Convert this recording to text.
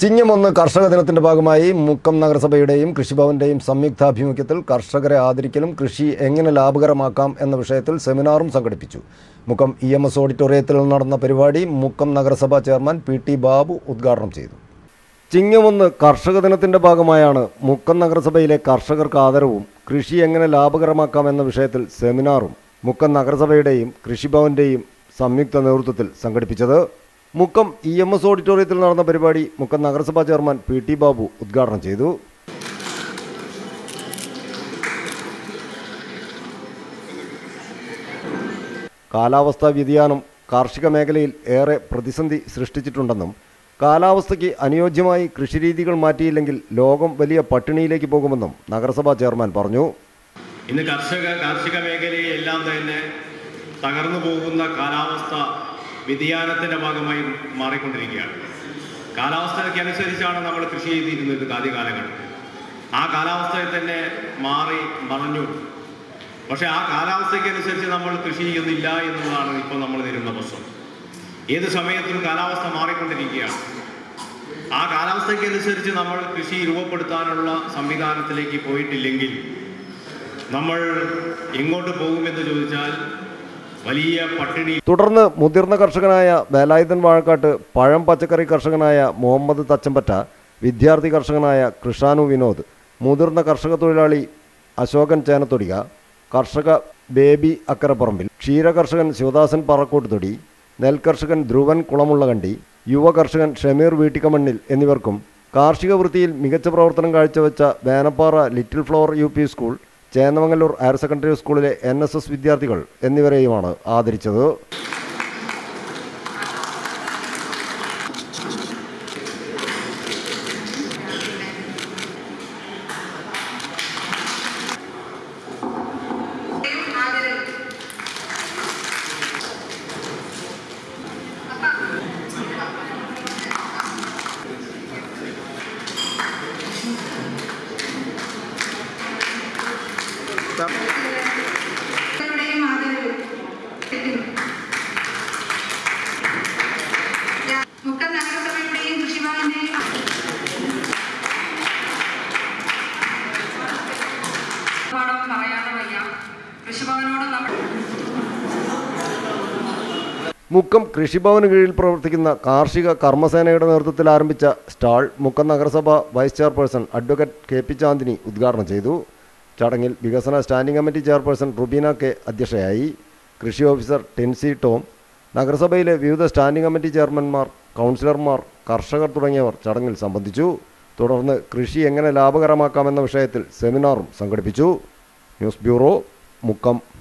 ചിങ്ങമൊന്ന് കർഷക ദിനത്തിന്റെ ഭാഗമായി മുക്കം നഗരസഭയുടെയും കൃഷിഭവന്റെയും സംയുക്താഭിമുഖ്യത്തിൽ കർഷകരെ ആദരിക്കലും കൃഷി എങ്ങനെ ലാഭകരമാക്കാം എന്ന വിഷയത്തിൽ സെമിനാറും സംഘടിപ്പിച്ചു മുക്കം ഇ എം എസ് ഓഡിറ്റോറിയത്തിൽ നടന്ന പരിപാടി മുക്കം നഗരസഭാ ചെയർമാൻ പി ടി ബാബു ഉദ്ഘാടനം ചെയ്തു ചിങ്ങമൊന്ന് കർഷക ദിനത്തിന്റെ ഭാഗമായാണ് മുക്കം നഗരസഭയിലെ കർഷകർക്ക് ആദരവും കൃഷി എങ്ങനെ ലാഭകരമാക്കാം എന്ന വിഷയത്തിൽ സെമിനാറും മുക്കം നഗരസഭയുടെയും കൃഷിഭവന്റെയും സംയുക്ത നേതൃത്വത്തിൽ സംഘടിപ്പിച്ചത് മുക്കം ഇ എം എസ് ഓഡിറ്റോറിയത്തിൽ നടന്ന പരിപാടി മുക്കം നഗരസഭാ ചെയർമാൻ പി ടി ബാബു ഉദ്ഘാടനം ചെയ്തു കാലാവസ്ഥാ വ്യതിയാനം കാർഷിക മേഖലയിൽ ഏറെ പ്രതിസന്ധി സൃഷ്ടിച്ചിട്ടുണ്ടെന്നും കാലാവസ്ഥയ്ക്ക് അനുയോജ്യമായി കൃഷിരീതികൾ മാറ്റിയില്ലെങ്കിൽ ലോകം വലിയ പട്ടിണിയിലേക്ക് പോകുമെന്നും നഗരസഭാ ചെയർമാൻ പറഞ്ഞു ഇന്ന് കർഷക കാർഷിക മേഖലയെല്ലാം തന്നെ തകർന്നു പോകുന്ന കാലാവസ്ഥ വ്യതിയാനത്തിന്റെ ഭാഗമായി മാറിക്കൊണ്ടിരിക്കുകയാണ് കാലാവസ്ഥയ്ക്കനുസരിച്ചാണ് നമ്മൾ കൃഷി ചെയ്തിരുന്നത് ആദ്യകാലഘട്ടത്തിൽ ആ കാലാവസ്ഥയിൽ തന്നെ മാറി മറഞ്ഞു പക്ഷെ ആ കാലാവസ്ഥയ്ക്കനുസരിച്ച് നമ്മൾ കൃഷി ചെയ്യുന്നില്ല എന്നുള്ളതാണ് ഇപ്പോൾ നമ്മൾ നേരിടുന്ന പ്രശ്നം ഏത് സമയത്തും കാലാവസ്ഥ മാറിക്കൊണ്ടിരിക്കുകയാണ് ആ കാലാവസ്ഥയ്ക്കനുസരിച്ച് നമ്മൾ കൃഷി രൂപപ്പെടുത്താനുള്ള സംവിധാനത്തിലേക്ക് പോയിട്ടില്ലെങ്കിൽ നമ്മൾ എങ്ങോട്ട് പോകുമെന്ന് ചോദിച്ചാൽ വലിയ പട്ടിണി തുടർന്ന് മുതിർന്ന കർഷകനായ വേലായുധൻ വാഴക്കാട്ട് പഴം പച്ചക്കറി കർഷകനായ മുഹമ്മദ് തച്ചമ്പറ്റ വിദ്യാർത്ഥി കർഷകനായ കൃഷാനു വിനോദ് മുതിർന്ന കർഷക തൊഴിലാളി അശോകൻ ചേനത്തൊടിക കർഷക ബേബി അക്കരപ്പറമ്പിൽ ക്ഷീര കർഷകൻ ശിവദാസൻ പറക്കോട്ടുതൊടി നെൽകർഷകൻ ധ്രുവൻ കുളമുള്ളകണ്ടി യുവ കർഷകൻ ഷമീർ വീട്ടിക്കമണ്ണിൽ എന്നിവർക്കും കാർഷിക വൃത്തിയിൽ മികച്ച പ്രവർത്തനം കാഴ്ചവെച്ച Venappara little flower U P school Chennamangallur higher secondary സ്കൂളിലെ എൻ എസ് എസ് വിദ്യാർത്ഥികൾ എന്നിവരെയുമാണ് ആദരിച്ചത് യുടെയും ആദരവ് മുക്കം നഗരസഭയുടെയും കൃഷിഭവന്റെയും പാടവും പറയാതെ വയ്യ കൃഷിഭവനോട് നമ്മൾ മുക്കം കൃഷിഭവന് കീഴിൽ പ്രവർത്തിക്കുന്ന കാർഷിക കർമ്മസേനയുടെ നേതൃത്വത്തിൽ ആരംഭിച്ച സ്റ്റാൾ മുക്കം നഗരസഭ vice chairperson advocate K P Chandini ഉദ്ഘാടനം ചെയ്തു ചടങ്ങിൽ വികസന standing committee chairperson Rubeena K അധ്യക്ഷയായി കൃഷി ഓഫീസർ ടെൻസി ടോം നഗരസഭയിലെ വിവിധ സ്റ്റാൻഡിംഗ് കമ്മിറ്റി ചെയർമാൻമാർ കൗൺസിലർമാർ കർഷകർ തുടങ്ങിയവർ ചടങ്ങിൽ സംബന്ധിച്ചു തുടർന്ന് കൃഷി എങ്ങനെ ലാഭകരമാക്കാമെന്ന വിഷയത്തിൽ സെമിനാറും സംഘടിപ്പിച്ചു ന്യൂസ് ബ്യൂറോ മുക്കം